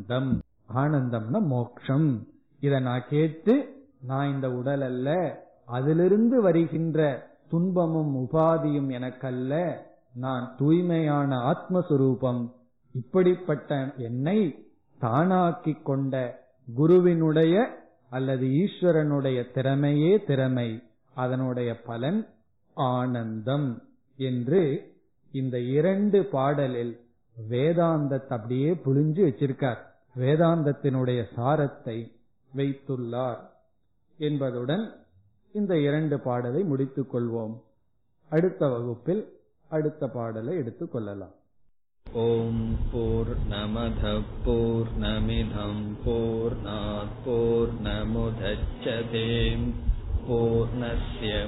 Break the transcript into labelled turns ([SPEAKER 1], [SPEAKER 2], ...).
[SPEAKER 1] ஆனந்தம் ஆனந்தம்னா மோக்ஷம் இத நான் கேட்டு நான் இந்த உடல் அல்ல அதிலிருந்து வருகின்ற துன்பமும் உபாதியும் எனக்கல்ல நான் தூய்மையான ஆத்மஸ்வரூபம் இப்படிப்பட்ட என்னை தானாக்கிக் கொண்ட குருவினுடைய அல்லது ஈஸ்வரனுடைய திறமையே திறமை அதனுடைய பலன் ஆனந்தம் என்று இந்த இரண்டு பாடலில் வேதாந்தத்தை அப்படியே புழிஞ்சு வச்சிருக்கார் வேதாந்தத்தினுடைய சாரத்தை வைத்துள்ளார் என்பதுடன் இந்த இரண்டு பாடலை முடித்துக் கொள்வோம் அடுத்த வகுப்பில் அடுத்த பாடலை எடுத்துக் கொள்ளலாம்
[SPEAKER 2] ॐ पूर्णमधः पूर्णमिधम् पूर्णात् पूर्णमुदच्छते पूर्णस्य